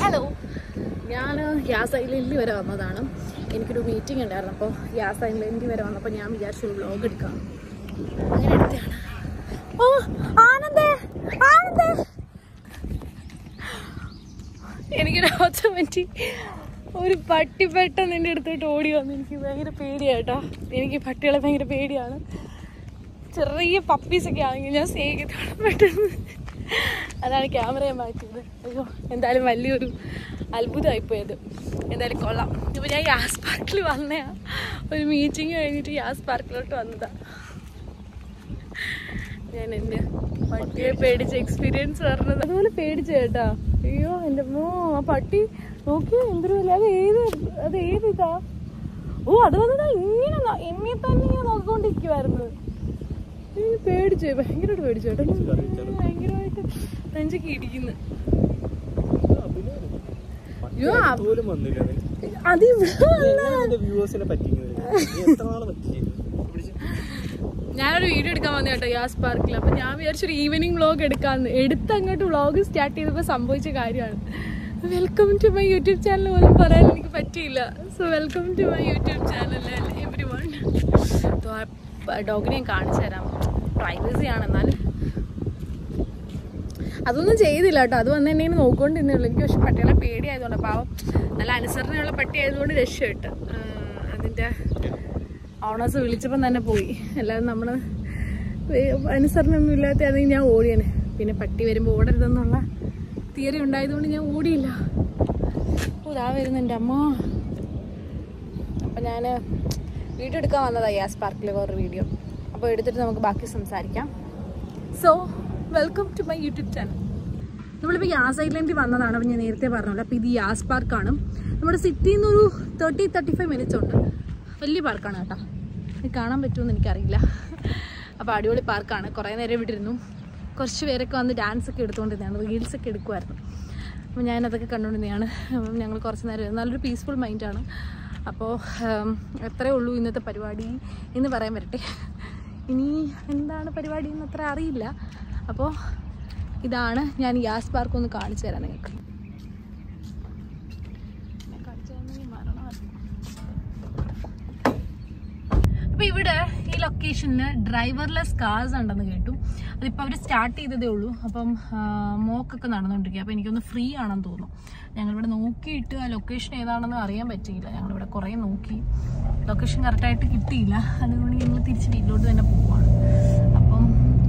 Hello ഞാൻ gas ഐലൻഡിൽ വരെ വന്നതാണ് എനിക്കൊരു മീറ്റിംഗ് ഉണ്ടായിരുന്നു അപ്പോൾ ഗ്യാസ് ഐലൻഡിൽ വരെ വന്നപ്പോൾ ഞാൻ വിചാരിച്ചു ഒരു വ്ലോഗ് എടുക്കാം അങ്ങനെ എടുത്തതാണ് ഓ ആനന്ദേ ആനന്ദേ എനിക്കൊരു ഒച്ച പറ്റി ഒരു പട്ടി പെട്ടെന്ന് എൻ്റെ അടുത്തോട്ട് ഓടി വന്നു എനിക്ക് ഭയങ്കര പേടിയാട്ടോ എനിക്ക് പട്ടികളെ ഭയങ്കര പേടിയാണ് ചെറിയ പപ്പീസൊക്കെ ആണെങ്കിൽ ഞാൻ സ്നേഹിക്കത്തോളം പെട്ടെന്ന് അതാണ് ക്യാമറയെ മാറ്റിയത് അയ്യോ എന്തായാലും വലിയൊരു അത്ഭുതമായിപ്പോയത് എന്തായാലും കൊള്ളാം ഇപ്പോൾ ഞാൻ യാസ് പാർക്കിൽ വന്നയാ ഒരു മീറ്റിംഗ് കഴിഞ്ഞിട്ട് യാസ് പാർക്കിലോട്ട് വന്നതാ ഞാൻ എൻ്റെ പട്ടിയെ പേടിച്ച എക്സ്പീരിയൻസ് പറഞ്ഞത് അതുപോലെ പേടിച്ച കേട്ടാ അയ്യോ എൻ്റെ മോ ആ പട്ടി നോക്കിയോ എന്തൊരു വലിയ അത് ഏത് അത് ഏത് ഇതാ ഓ അത് വന്നതാ ഇങ്ങനെ ന- എന്നെ തന്നെ ഇങ്ങനെ നോക്കിക്കൊണ്ടിരിക്കുവായിരുന്നു എനിക്ക് പേടിച്ചു പോയി. ഭയങ്കരമായിട്ട് പേടിച്ചു കേട്ടോ ഞാൻ ഭയങ്കരമായിട്ട് നെഞ്ചൊക്കെ ഇടിക്കുന്നു അയ്യോ ആ- പോലും വന്നില്ല അത് ഇവിടെ എന്റെ വ്യൂവേഴ്സിനെ പറ്റിക്കുന്നത് നീ എത്ര നാള് പറ്റിച്ചു ഞാനൊരു വീഡിയോ എടുക്കാൻ വന്നു കേട്ടോ യാസ് പാർക്കിൽ അപ്പൊ ഞാൻ വിചാരിച്ചൊരു ഈവനിങ് വ്ളോഗ് എടുക്കാന്ന് എടുത്ത് അങ്ങോട്ട് വ്ളോഗ് സ്റ്റാർട്ട് ചെയ്തപ്പോൾ സംഭവിച്ച കാര്യമാണ് welcome to my YouTube channel പോലും പറയാൻ എനിക്ക് പറ്റിയില്ല so welcome to my YouTube channel every വൺ ഡോഗിനെ ഞാൻ കാണിച്ചു തരാം പ്രൈവസി ആണ് എന്നാലും അതൊന്നും ചെയ്തില്ല കേട്ടോ അത് വന്ന് എന്നെ ഇങ്ങനെ നോക്കിക്കൊണ്ടിരുന്നേ ഉള്ളൂ എനിക്ക് പക്ഷെ പട്ടികളെ പേടിയായതുകൊണ്ട് പാവം നല്ല അനുസരണയുള്ള പട്ടി ആയതുകൊണ്ട് രക്ഷപ്പെട്ടു അതിൻ്റെ ഓണേഴ്സ് വിളിച്ചപ്പം തന്നെ പോയി അല്ലാതെ നമ്മൾ അനുസരണമൊന്നും ഇല്ലാത്ത ആണെങ്കിൽ ഞാൻ ഓടിയാണ് പിന്നെ പട്ടി വരുമ്പോൾ ഓടരുതെന്നുള്ള തിയറി ഉണ്ടായതുകൊണ്ട് ഞാൻ ഓടിയില്ല ഓ ഇതാ വരുന്നു എൻ്റെ അമ്മ അപ്പം ഞാൻ വീഡിയോ എടുക്കാൻ വന്നതാണ് യാസ് പാർക്കിലെ വേറൊരു വീഡിയോ അപ്പോൾ എടുത്തിട്ട് നമുക്ക് ബാക്കി സംസാരിക്കാം so welcome to my YouTube channel നമ്മളിപ്പോൾ യാസ് ഐലൻഡിൽ വന്നതാണ് അപ്പോൾ ഞാൻ നേരത്തെ പറഞ്ഞല്ലോ അപ്പോൾ ഇത് യാസ് പാർക്കാണ് നമ്മുടെ സിറ്റിയിൽ നിന്നൊരു തേർട്ടി തേർട്ടി ഫൈവ് മിനിറ്റ്സ് ഉണ്ട് വലിയ പാർക്കാണ് കേട്ടോ ഇത് കാണാൻ പറ്റുമെന്ന് എനിക്കറിയില്ല അപ്പോൾ അടിപൊളി പാർക്കാണ് കുറേ നേരം ഇവിടെ ഇരുന്നു കുറച്ച് പേരൊക്കെ വന്ന് ഡാൻസ് ഒക്കെ എടുത്തുകൊണ്ടിരുന്നതാണ് റീൽസ് ഒക്കെ എടുക്കുമായിരുന്നു അപ്പോൾ ഞാനതൊക്കെ കണ്ടുകൊണ്ടിരുന്നതാണ് അപ്പം ഞങ്ങൾ കുറച്ച് നേരം ഇരുന്നു. നല്ലൊരു പീസ്ഫുൾ മൈൻഡാണ് അപ്പോൾ എത്രയേ ഉള്ളൂ ഇന്നത്തെ പരിപാടി എന്ന് പറയാൻ വരട്ടെ ഇനി എന്താണ് പരിപാടി എന്ന് അത്ര അറിയില്ല അപ്പോൾ ഇതാണ് ഞാൻ യാസ് പാർക്ക് ഒന്ന് കാണിച്ചു തരാം നിങ്ങൾക്ക് ഞാൻ കാണിച്ചു തരാമെങ്കിൽ മരണമായിരുന്നു. അപ്പൊ ഇവിടെ ഈ ലൊക്കേഷനിൽ ഡ്രൈവർലെസ് കാർസ് ഉണ്ടെന്ന് കേട്ടു അതിപ്പോൾ അവർ സ്റ്റാർട്ട് ചെയ്തതേ ഉള്ളൂ അപ്പം ആ, മോക്കൊക്കെ നടന്നുകൊണ്ടിരിക്കുക അപ്പം എനിക്കൊന്ന് ഫ്രീ ആണെന്ന് തോന്നുന്നു ഞങ്ങളിവിടെ നോക്കിയിട്ട് ആ ലൊക്കേഷൻ ഏതാണെന്ന് അറിയാൻ പറ്റിയില്ല ഞങ്ങളിവിടെ കുറേ നോക്കി ലൊക്കേഷൻ കറക്റ്റായിട്ട് കിട്ടിയില്ല അതുകൊണ്ട് ഞങ്ങൾ തിരിച്ച് വീട്ടിലോട്ട് തന്നെ പോവാണ് അപ്പം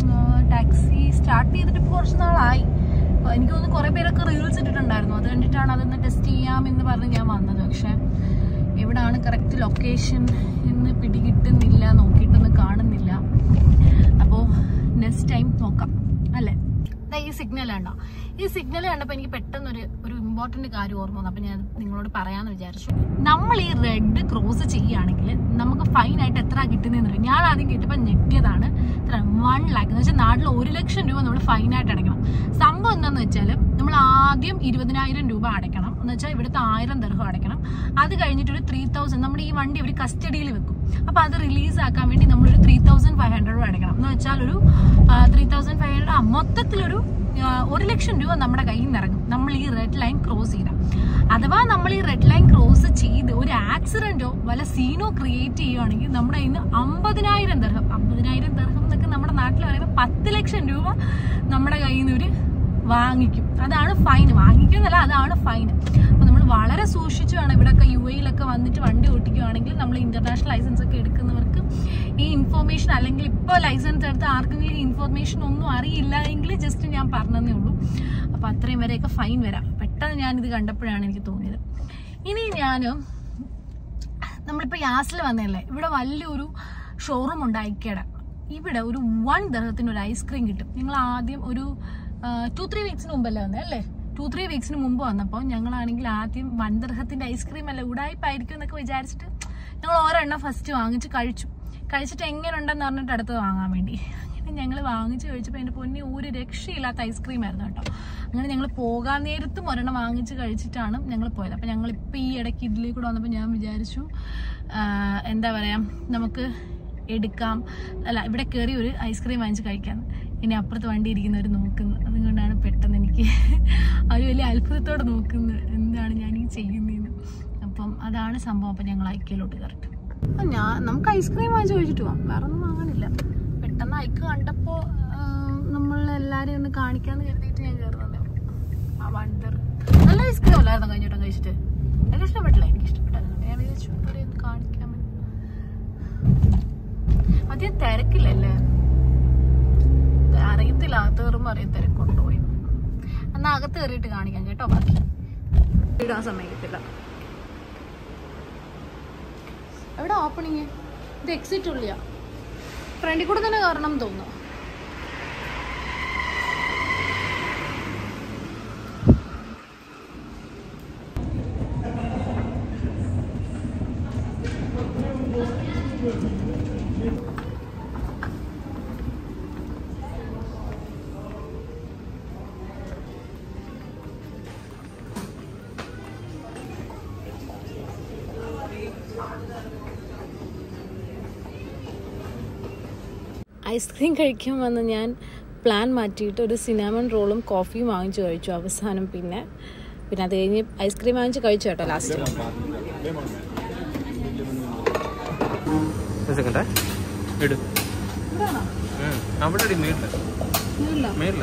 ടാക്സി സ്റ്റാർട്ട് ചെയ്തിട്ട് ഇപ്പോൾ കുറച്ച് നാളായി അപ്പോൾ എനിക്ക് തോന്നുന്നു കുറേ പേരൊക്കെ റീൽസ് ഇട്ടിട്ടുണ്ടായിരുന്നു അത് കണ്ടിട്ടാണ് അതൊന്ന് ടെസ്റ്റ് ചെയ്യാമെന്ന് പറഞ്ഞ് ഞാൻ വന്നത് പക്ഷേ എവിടാണ് കറക്റ്റ് ലൊക്കേഷൻ എന്ന് പിടികിട്ടുന്നില്ല നോക്കിയിട്ടൊന്നും കാണുന്നില്ല അപ്പോൾ നെക്സ്റ്റ് ടൈം നോക്കാം അല്ലേ ദാ ഈ സിഗ്നൽ ഉണ്ടോ ഈ സിഗ്നൽ കണ്ടപ്പോൾ എനിക്ക് പെട്ടെന്ന് ഒരു ഒരു ഇമ്പോർട്ടന്റ് കാര്യം ഓർമ്മ വന്നു അപ്പം ഞാൻ നിങ്ങളോട് പറയാമെന്ന് വിചാരിച്ചു നമ്മൾ ഈ റെഡ് ക്രോസ് ചെയ്യുകയാണെങ്കിൽ നമുക്ക് ഫൈൻ ആയിട്ട് എത്ര കിട്ടുന്നതെന്ന് അറിയാം ഞാൻ ആദ്യം കിട്ടിയപ്പോൾ ഞെട്ടിയതാണ് എത്ര വൺ ലാക്ക് എന്ന് വെച്ചാൽ നാട്ടിൽ ഒരു ലക്ഷം രൂപ നമ്മൾ ഫൈൻ ആയിട്ട് അടയ്ക്കണം സംഭവം എന്താണെന്ന് വെച്ചാൽ നമ്മൾ ആദ്യം ഇരുപതിനായിരം രൂപ അടയ്ക്കണം എന്ന് വെച്ചാൽ ഇവിടുത്തെ ആയിരം ദർഹം അടയ്ക്കണം അത് കഴിഞ്ഞിട്ട് ഒരു ത്രീ തൗസൻഡ് നമ്മുടെ ഈ വണ്ടി അവർ കസ്റ്റഡിയിൽ വെക്കും അപ്പോൾ അത് റിലീസ് ആക്കാൻ വേണ്ടി നമ്മളൊരു ത്രീ തൗസൻഡ് ഫൈവ് ഹൺഡ്രഡ് അടയ്ക്കണം എന്ന് വെച്ചാൽ ഒരു ത്രീ തൗസൻഡ് ഫൈവ് ഹൺഡ്രഡ് മൊത്തത്തിലൊരു ആ, ഒരു ലക്ഷം രൂപ നമ്മുടെ കയ്യിൽ നിന്ന് ഇറങ്ങും നമ്മൾ ഈ റെഡ് ലൈൻ ക്രോസ് ചെയ്ത അഥവാ നമ്മൾ ഈ റെഡ് ലൈൻ ക്രോസ് ചെയ്ത് ഒരു ആക്സിഡന്റോ വല്ല സീനോ ക്രിയേറ്റ് ചെയ്യുവാണെങ്കിൽ നമ്മുടെ കയ്യിൽ നിന്ന് അമ്പതിനായിരം ദർഹം അമ്പതിനായിരം ദർഹം എന്നൊക്കെ നമ്മുടെ നാട്ടിൽ പറയുമ്പോൾ പത്ത് ലക്ഷം രൂപ നമ്മുടെ കയ്യിൽ നിന്ന് ഒരു വാങ്ങിക്കും അതാണ് ഫൈൻ വാങ്ങിക്കുന്നല്ല അതാണ് ഫൈൻ അപ്പൊ നമ്മൾ വളരെ സൂക്ഷിച്ചു വേണം ഇവിടെയൊക്കെ യു എയിലൊക്കെ വന്നിട്ട് വണ്ടി ഓട്ടിക്കുകയാണെങ്കിൽ നമ്മൾ ഇന്റർനാഷണൽ ലൈസൻസ് ഒക്കെ എടുക്കുന്നവർക്ക് ഈ ഇൻഫോർമേഷൻ അല്ലെങ്കിൽ ഇപ്പോൾ ലൈസൻസ് എടുത്ത് ആർക്കെങ്കിലും ഈ ഇൻഫോർമേഷൻ ഒന്നും അറിയില്ല എങ്കിൽ ജസ്റ്റ് ഞാൻ പറഞ്ഞതേ ഉള്ളൂ അപ്പൊ അത്രയും വരെയൊക്കെ ഫൈൻ വരാം പെട്ടെന്ന് ഞാൻ ഇത് കണ്ടപ്പോഴാണ് എനിക്ക് തോന്നിയത് ഇനി ഞാൻ നമ്മളിപ്പോൾ യാസിൽ വന്നതല്ലേ ഇവിടെ വലിയൊരു ഷോറൂം ഉണ്ട് ഐക്കയുടെ ഇവിടെ ഒരു വൺ ദർഹത്തിന് ഒരു ഐസ്ക്രീം കിട്ടും നിങ്ങൾ ആദ്യം ഒരു ടു ത്രീ വീക്സിന് മുമ്പല്ലേ വന്നത് അല്ലേ ടു ത്രീ വീക്സിന് മുമ്പ് വന്നപ്പോൾ ഞങ്ങളാണെങ്കിൽ ആദ്യം വൺ ദർഹത്തിന്റെ ഐസ്ക്രീം അല്ല ഉടായ്പായിരിക്കും എന്നൊക്കെ വിചാരിച്ചിട്ട് ഞങ്ങൾ ഒരെണ്ണം ഫസ്റ്റ് വാങ്ങിച്ച് കഴിച്ചു കഴിച്ചിട്ട് എങ്ങനെ ഉണ്ടെന്ന് പറഞ്ഞിട്ട് അടുത്തത് വാങ്ങാൻ വേണ്ടി അങ്ങനെ ഞങ്ങൾ വാങ്ങിച്ച് കഴിച്ചപ്പോൾ എൻ്റെ പൊന്നി ഒരു രക്ഷയില്ലാത്ത ഐസ്ക്രീം ആയിരുന്നു കേട്ടോ അങ്ങനെ ഞങ്ങൾ പോകാൻ നേരത്തും ഒരെണ്ണം വാങ്ങിച്ച് കഴിച്ചിട്ടാണ് ഞങ്ങൾ പോയത് അപ്പം ഞങ്ങൾ ഇപ്പോൾ ഈ ഇടയ്ക്ക് ഇതിലേക്ക് കൂടെ വന്നപ്പോൾ ഞാൻ വിചാരിച്ചു ആ, എന്താ പറയുക നമുക്ക് എടുക്കാം അല്ല ഇവിടെ കയറി ഒരു ഐസ്ക്രീം വാങ്ങിച്ച് കഴിക്കാം ഇനി അപ്പുറത്ത് വണ്ടി ഇരിക്കുന്നവർ നോക്കുന്നത് അതുകൊണ്ടാണ് പെട്ടെന്ന് എനിക്ക് അവർ വലിയ അത്ഭുതത്തോടെ നോക്കുന്നത് എന്താണ് ഞാൻ ഈ ചെയ്യുന്നതെന്ന് അപ്പം അതാണ് സംഭവം അപ്പം ഞങ്ങൾ ഐക്യയിലോട്ട് കയറിട്ടു ഞാൻ നമുക്ക് ഐസ്ക്രീം വാങ്ങിച്ച് കഴിച്ചിട്ട് പോവാം വേറെ ഒന്നും വാങ്ങാനില്ല പെട്ടെന്ന് ഐക്ക് കണ്ടപ്പോൾ നമ്മൾ എല്ലാവരെയും ഒന്ന് കാണിക്കാന്ന് കരുതിയിട്ട് ഞാൻ കയറുന്നതേ ഉള്ളൂ ആ വണ്ടർ നല്ല ഐസ്ക്രീം അല്ലായിരുന്നു കഴിഞ്ഞോട്ടം കഴിച്ചിട്ട് എനിക്ക് ഇഷ്ടപ്പെട്ടില്ല എനിക്ക് ഇഷ്ടപ്പെട്ടായിരുന്നു ഞാൻ വിചാരിച്ചു ഇവരെ ഒന്ന് കാണിക്കാൻ വേണ്ടി അധികം തിരക്കില്ലല്ലേ അറിയത്തില്ല അകത്ത് കയറുമ്പോൾ അറിയാം തിരക്കുണ്ടോ എന്ന് എന്നാ അകത്ത് കയറിയിട്ട് കാണിക്കാം കേട്ടോ ബാക്കി ഇടാൻ സമയത്തില്ല എവിടെ ഓപ്പണിങ് ഇത് എക്സിറ്റ് ഉള്ളിയാ ഫ്രണ്ടിൽ കൂടെ തന്നെ കയറണം എന്ന് തോന്നുന്നു ഐസ്ക്രീം കഴിക്കാൻ വന്ന് ഞാൻ പ്ലാൻ മാറ്റിയിട്ട് ഒരു സിനാമൺ റോളും കോഫിയും വാങ്ങിച്ചു കഴിച്ചു അവസാനം പിന്നെ പിന്നെ അത് കഴിഞ്ഞ് ഐസ്ക്രീം വാങ്ങിച്ച് കഴിച്ചു കേട്ടോ ലാസ്റ്റ് സെക്കൻഡേ ഇട് ഉം. അവിടെ ഇടി മേളില് മേളില്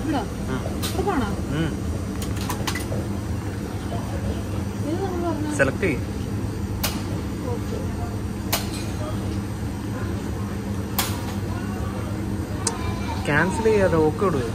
ഉം. സെലക്ട് ചെയ്യ് ക്യാൻസൽ ചെയ്യാതെ ഓക്കെ ഇടുക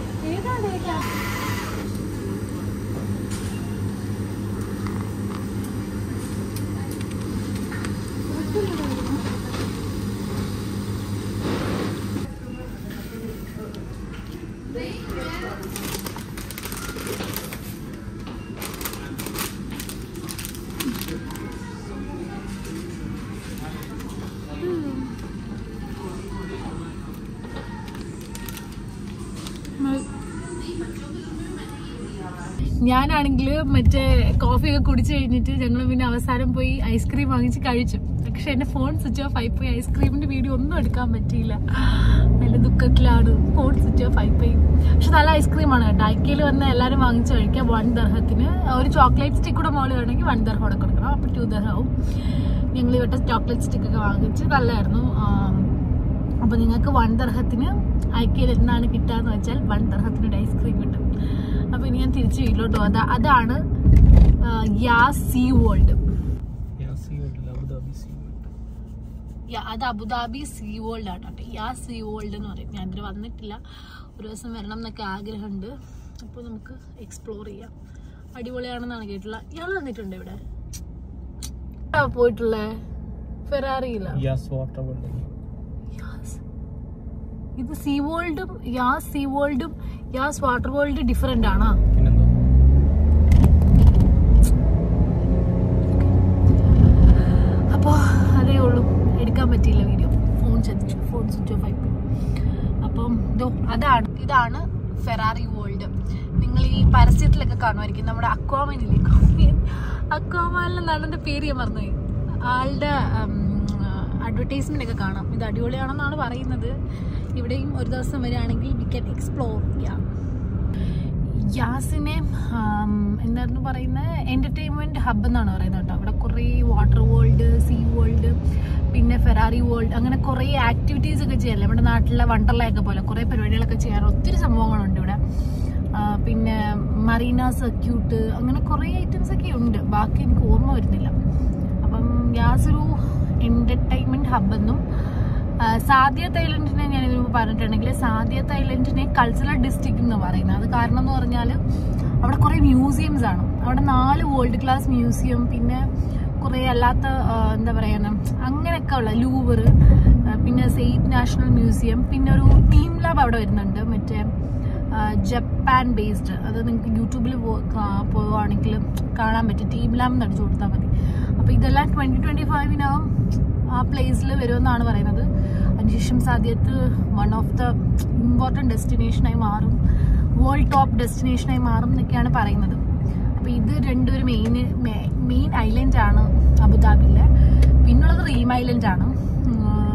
ഞാനാണെങ്കിൽ മറ്റേ കോഫി ഒക്കെ കുടിച്ചു കഴിഞ്ഞിട്ട് ഞങ്ങൾ പിന്നെ അവസാനം പോയി ഐസ്ക്രീം വാങ്ങിച്ച് കഴിച്ചു പക്ഷെ എന്റെ ഫോൺ സ്വിച്ച് ഓഫ് ആയി പോയി ഐസ്ക്രീമിന്റെ വീഡിയോ ഒന്നും എടുക്കാൻ പറ്റിയില്ല നല്ല ദുഃഖത്തിലാണ് ഫോൺ സ്വിച്ച് ഓഫ് ആയി പോയി പക്ഷെ നല്ല ഐസ്ക്രീമാണ് കേട്ടോ ഐക്കയിൽ വന്ന് എല്ലാവരും വാങ്ങിച്ച് കഴിക്കാം വൺ ദർഹത്തിന് ഒരു ചോക്ലേറ്റ് സ്റ്റിക്ക് കൂടെ മോള് വേണമെങ്കിൽ വൺ ദർഹം കൂടെ കൊടുക്കണം അപ്പോൾ ടു ദർഹവും ഞങ്ങൾ ഇവിടെ ചോക്ലേറ്റ് സ്റ്റിക്ക് ഒക്കെ വാങ്ങിച്ച് നല്ലായിരുന്നു ആം, അപ്പൊ നിങ്ങൾക്ക് വൺ ദർഹത്തിന് ഐക്കയിൽ എന്താണ് കിട്ടാന്ന് വെച്ചാൽ വൺ ദർഹത്തിന് ഒരു ഐസ്ക്രീം കിട്ടും അപ്പൊ ഇനി ഞാൻ തിരിച്ച് വീട്ടിലോട്ട് പോകും അതാ അതാണ് ആ, യാ സീ വേൾഡ് യാ അത് അബുദാബി സീ വേൾഡ് ആണ് കേട്ടോ യാ സീ വേൾഡ് എന്ന് പറയും ഞാൻ ഇതിൽ വന്നിട്ടില്ല ഒരു ദിവസം വരണം എന്നൊക്കെ ആഗ്രഹമുണ്ട് അപ്പോൾ നമുക്ക് എക്സ്പ്ലോർ ചെയ്യാം അടിപൊളിയാണെന്നാണ് കേട്ടില്ല ഇയാൾ വന്നിട്ടുണ്ട് ഇവിടെ എവിടാ പോയിട്ടുള്ളേ ഫെറാറിയില്ല യാസ് വാട്ടർ വേൾഡ് യാസ്. ഇത് സീ വേൾഡും യാസ് സീ വേൾഡും യാസ് വാട്ടർ വേൾഡ് ഡിഫറെന്റ് ആണോ പിന്നെന്തോ അപ്പോൾ അതേ ഉള്ളൂ എടുക്കാൻ പറ്റിയില്ല വീഡിയോ ഫോൺ ചതിച്ചു ഫോൺ സ്വിച്ച് ഓഫ് ആയി പോയി അപ്പം ഇതോ അതാണ് ഇതാണ് ഫെറാറി വേൾഡ് നിങ്ങൾ ഈ പരസ്യത്തിലൊക്കെ കാണുമായിരിക്കും നമ്മുടെ അക്വാമനില്ലേ അക്വാമൻ അക്വാമാനിലെ നടന്റെ പേര് ഞാൻ മറന്നുപോയി ആളുടെ അഡ്വർടൈസ്മെന്റ് ഒക്കെ കാണാം ഇത് അടിപൊളിയാണെന്നാണ് പറയുന്നത് ഇവിടെയും ഒരു ദിവസം വരികയാണെങ്കിൽ വി ക്യാൻ എക്സ്പ്ലോർ ചെയ്യാം യാസിനെ ആം, എന്തായിരുന്നു പറയുന്നത് എന്റർടൈൻമെന്റ് ഹബ് എന്നാണ് പറയുന്നത് കേട്ടോ അവിടെ കുറേ വാട്ടർ വേൾഡ് സീ വേൾഡ് പിന്നെ ഫെറാറി വേൾഡ് അങ്ങനെ കുറേ ആക്ടിവിറ്റീസ് ഒക്കെ ചെയ്യാറില്ല നമ്മുടെ നാട്ടിലെ വണ്ടർലയൊക്കെ പോലെ കുറേ പരിപാടികളൊക്കെ ചെയ്യാറ് ഒത്തിരി സംഭവങ്ങളുണ്ട് ഇവിടെ ആ, പിന്നെ മറീന സർക്യൂട്ട് അങ്ങനെ കുറേ ഐറ്റംസ് ഒക്കെ ഉണ്ട് ബാക്കി എനിക്ക് ഓർമ്മ വരുന്നില്ല അപ്പം യാസ് ഒരു എന്റർടൈൻമെന്റ് ഹബ് എന്നും ആ, സാദിയ തൈലൻഡിനെ ഞാൻ ഇതിനു മുമ്പ് പറഞ്ഞിട്ടുണ്ടെങ്കിൽ സാദിയ തൈലൻഡിനെ കൾച്ചറൽ ഡിസ്ട്രിക്ട് എന്ന് പറയുന്നത് അത് കാരണം എന്ന് പറഞ്ഞാൽ അവിടെ കുറേ മ്യൂസിയംസ് ആണ് അവിടെ നാല് വേൾഡ് ക്ലാസ് മ്യൂസിയം പിന്നെ കുറേ അല്ലാത്ത ആ, എന്താ പറയുക അങ്ങനെയൊക്കെ ഉള്ള ലൂവർ പിന്നെ സെയ്റ്റ് നാഷണൽ മ്യൂസിയം പിന്നെ ഒരു ടീം ലാബ് അവിടെ വരുന്നുണ്ട് മറ്റേ ആ, ജപ്പാൻ ബേസ്ഡ് അത് നിങ്ങൾക്ക് യൂട്യൂബിൽ പോവുകയാണെങ്കിൽ കാണാൻ പറ്റും ടീം ലാബ് എന്ന് അടിച്ചു കൊടുത്താൽ മതി അപ്പോൾ ഇതെല്ലാം ട്വൻറ്റി ട്വൻറ്റി ഫൈവിനകം ആ പ്ലേസിൽ വരുമെന്നാണ് പറയുന്നത് അതിനുശേഷം സാധ്യത്ത് വൺ ഓഫ് ദ ഇമ്പോർട്ടൻറ്റ് ഡെസ്റ്റിനേഷനായി മാറും വേൾഡ് ടോപ്പ് ഡെസ്റ്റിനേഷനായി മാറും എന്നൊക്കെയാണ് പറയുന്നത് അപ്പോൾ ഇത് രണ്ടൊരു മെയിൻ മെയിൻ ഐലൻഡ് ആണ് അബുദാബിയിലെ പിന്നുള്ളത് റീം ഐലൻഡ് ആണ് ഉം, പിന്നെ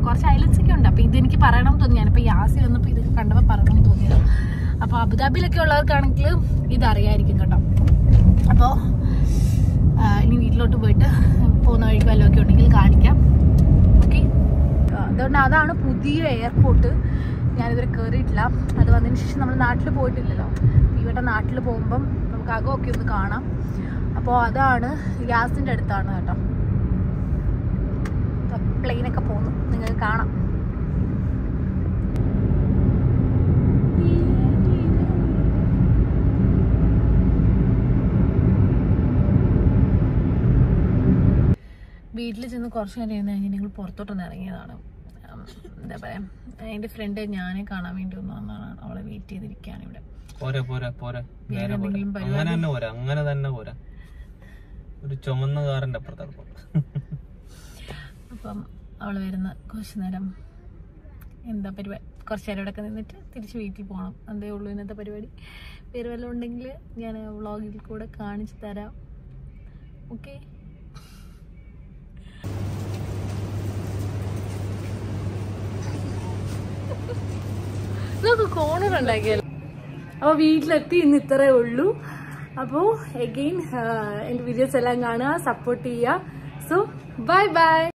കുറച്ച് ഐലൻഡ്സ് ഒക്കെ ഉണ്ട് അപ്പോൾ ഇതെനിക്ക് പറയണം തോന്നി ഞാനിപ്പോൾ യാസി വന്നപ്പോൾ ഇതൊക്കെ കണ്ടപ്പോൾ പറയണം എന്ന് തോന്നിയത് അപ്പോൾ അബുദാബിയിലൊക്കെ ഉള്ളവർക്കാണെങ്കിൽ ഇതറിയായിരിക്കും കേട്ടോ അപ്പോൾ ഇനി വീട്ടിലോട്ട് പോയിട്ട് പോകുന്ന വഴിക്ക് വല്ലതൊക്കെ ഉണ്ടെങ്കിൽ കാണിക്കാം ഓക്കെ അതുകൊണ്ട് അതാണ് പുതിയ എയർപോർട്ട് ഞാനിതുവരെ കയറിയിട്ടില്ല അത് വന്നതിന് ശേഷം നമ്മൾ നാട്ടിൽ പോയിട്ടില്ലല്ലോ ഇവിടെ നാട്ടിൽ പോകുമ്പം നമുക്ക് അകമൊക്കെ ഒന്ന് കാണാം അപ്പോൾ അതാണ് ഗ്യാസിൻ്റെ അടുത്താണ് കേട്ടോ പ്ലെയിനൊക്കെ പോകുന്നു നിങ്ങൾക്ക് കാണാം വീട്ടിൽ ചെന്ന് കുറച്ച് നേരം ഇരുന്ന് കഴിഞ്ഞ് ഞങ്ങൾ പുറത്തോട്ടൊന്ന് ഇറങ്ങിയതാണ് ഉം, എന്താ പറയാ എൻ്റെ ഫ്രണ്ട് ഞാനെ കാണാൻ വേണ്ടി ഒന്ന് വന്നതാണ് അവളെ വെയിറ്റ് ചെയ്തിരിക്കുകയാണ് ഇവിടെ പോരാ പോരാ പോരാ വേറെ നേരെ പോരാ എന്തെങ്കിലും പരിപാടി? അങ്ങനെ തന്നെ പോരാ അങ്ങനെ തന്നെ പോരാ ഒരു ചുമന്ന കാറിന്റെ അപ്പുറത്താണ് പോ. അപ്പം അവൾ വരുന്ന കുറച്ച് നേരം എന്താ പരിപാടി കുറച്ച് നേരം ഇവിടെ നിന്നിട്ട് തിരിച്ച് വീട്ടിൽ പോകണം അതേ ഉള്ളൂ ഇന്നത്തെ പരിപാടി വേറെ വല്ലതും ഉണ്ടെങ്കിൽ ഞാൻ വ്ളോഗിൽ കൂടെ കാണിച്ചു തരാം ഓക്കെ നമുക്ക് കോണർ ഉണ്ടാക്കിയല്ലോ അപ്പോൾ വീട്ടിലെത്തി ഇന്ന് ഇത്രേ ഉള്ളൂ അപ്പോൾ എഗെയിൻ എൻ്റെ വീഡിയോസ് എല്ലാം കാണുക സപ്പോർട്ട് ചെയ്യുക സോ ബൈ ബൈ